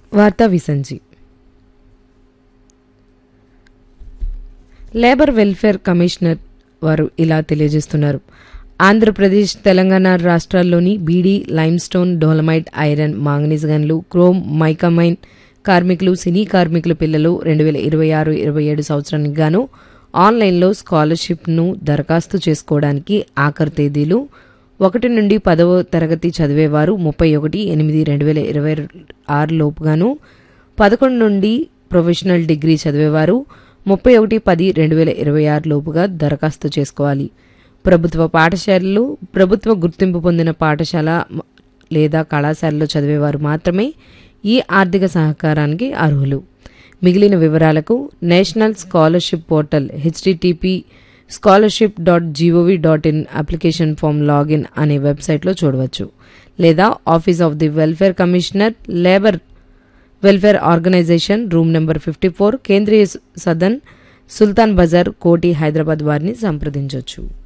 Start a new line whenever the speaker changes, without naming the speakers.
వార్తా విసంజి labour welfare commissioner వారు ఇలా తెలియజేస్తున్నారు ఆంధ్రప్రదేశ్ తెలంగాణ రాష్ట్రాల్లోని beedi limestone dolomite iron manganese గన్లు క్రోమ్ మైకమైన్ కార్మికులు సినీ కార్మికుల పిల్లలు రెండు వేల ఇరవై ఆరు ఇరవై ఏడు సంవత్సరానికి గాను ఆన్లైన్లో స్కాలర్షిప్ను దరఖాస్తు చేసుకోవడానికి ఆఖరు తేదీలు ఒకటి నుండి పదవ తరగతి చదివేవారు ముప్పై ఒకటి ఎనిమిది రెండు వేల ఇరవై ఆరు లోపుగాను పదకొండు నుండి ప్రొఫెషనల్ డిగ్రీ చదివేవారు ముప్పై ఒకటి పది రెండు వేల ఇరవై ఆరు లోపుగా దరఖాస్తు చేసుకోవాలి ప్రభుత్వ పాఠశాలలు ప్రభుత్వ గుర్తింపు పొందిన పాఠశాల మ- లేదా కళాశాలలో చదివేవారు మాత్రమే ఈ ఆర్థిక సహకారానికి అర్హులు మిగిలిన వివరాలకు national scholarship portal HTTP scholarship dot gov dot in application form login అనే వెబ్సైట్లో చూడవచ్చు లేదా office of the welfare commissioner labour welfare organisation room number fifty four Kendriya Sadan సుల్తాన్ బజార్ కోటి హైదరాబాద్ వారిని సంప్రదించవచ్చు